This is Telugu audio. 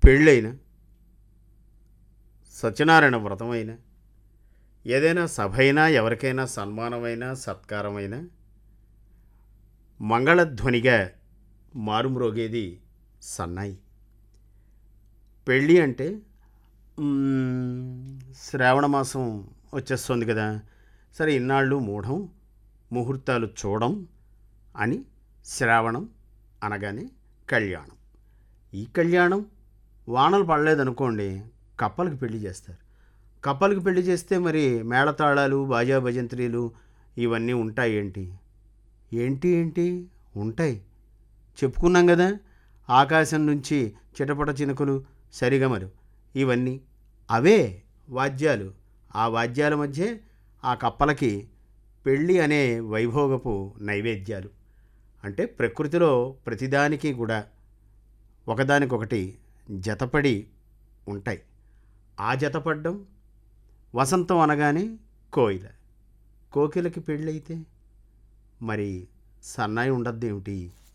పెళ్ళైనా సత్యనారాయణ వ్రతమైనా ఏదైనా సభ అయినా ఎవరికైనా సన్మానమైనా సత్కారమైనా మంగళధ్వనిగా మారుమ్రోగేది సన్నాయి పెళ్ళి అంటే మ్మ్, శ్రావణ మాసం వచ్చేస్తుంది కదా సరే ఇన్నాళ్ళు మూఢం ముహూర్తాలు చూడం అని శ్రావణం అనగానే కళ్యాణం ఈ కళ్యాణం వానలు పడలేదనుకోండి కప్పలకి పెళ్లి చేస్తారు కప్పలకి పెళ్లి చేస్తే మరి మేళతాళాలు బాజా భజంత్రీలు ఇవన్నీ ఉంటాయి ఏంటి ఏంటి ఏంటి ఉంటాయి చెప్పుకున్నాం కదా ఆకాశం నుంచి చిటపట చినుకులు సరిగమలు ఇవన్నీ అవే వాద్యాలు ఆ వాద్యాల మధ్య ఆ కప్పలకి పెళ్ళి అనే వైభోగపు నైవేద్యాలు అంటే ప్రకృతిలో ప్రతిదానికి కూడా ఒకదానికొకటి జతపడి ఉంటాయి ఆ జతపడ్డం వసంతం అనగానే కోయిల కోకిలకి పెళ్ళైతే మరి సన్నాయి ఉండద్దేమిటి